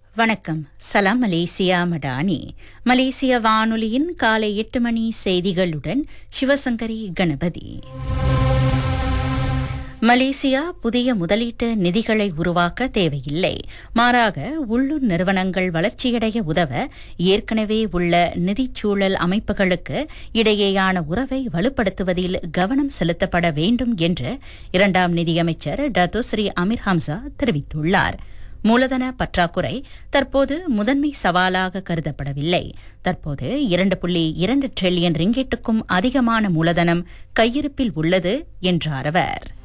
வணக்கம் சலாம் மலேசியா மடானி மலேசிய வானொலியின் காலை எட்டு மணி செய்திகளுடன் சிவசங்கரி கணபதி மலேசியா புதிய முதலீட்டு நிதிகளை உருவாக்க தேவையில்லை மாறாக உள்ளூர் நிறுவனங்கள் வளர்ச்சியடைய உதவ ஏற்கனவே உள்ள நிதிச்சூழல் அமைப்புகளுக்கு இடையேயான உறவை வலுப்படுத்துவதில் கவனம் செலுத்தப்பட வேண்டும் என்று இரண்டாம் நிதியமைச்சர் டத்தோ ஸ்ரீ அமீர் ஹம்சா தெரிவித்துள்ளார் மூலதன பற்றாக்குறை தற்போது முதன்மை சவாலாக கருதப்படவில்லை தற்போது இரண்டு புள்ளி இரண்டு டிரில்லியன் ரிங்கெட்டுக்கும் அதிகமான மூலதனம் கையிருப்பில் உள்ளது என்றார் அவர்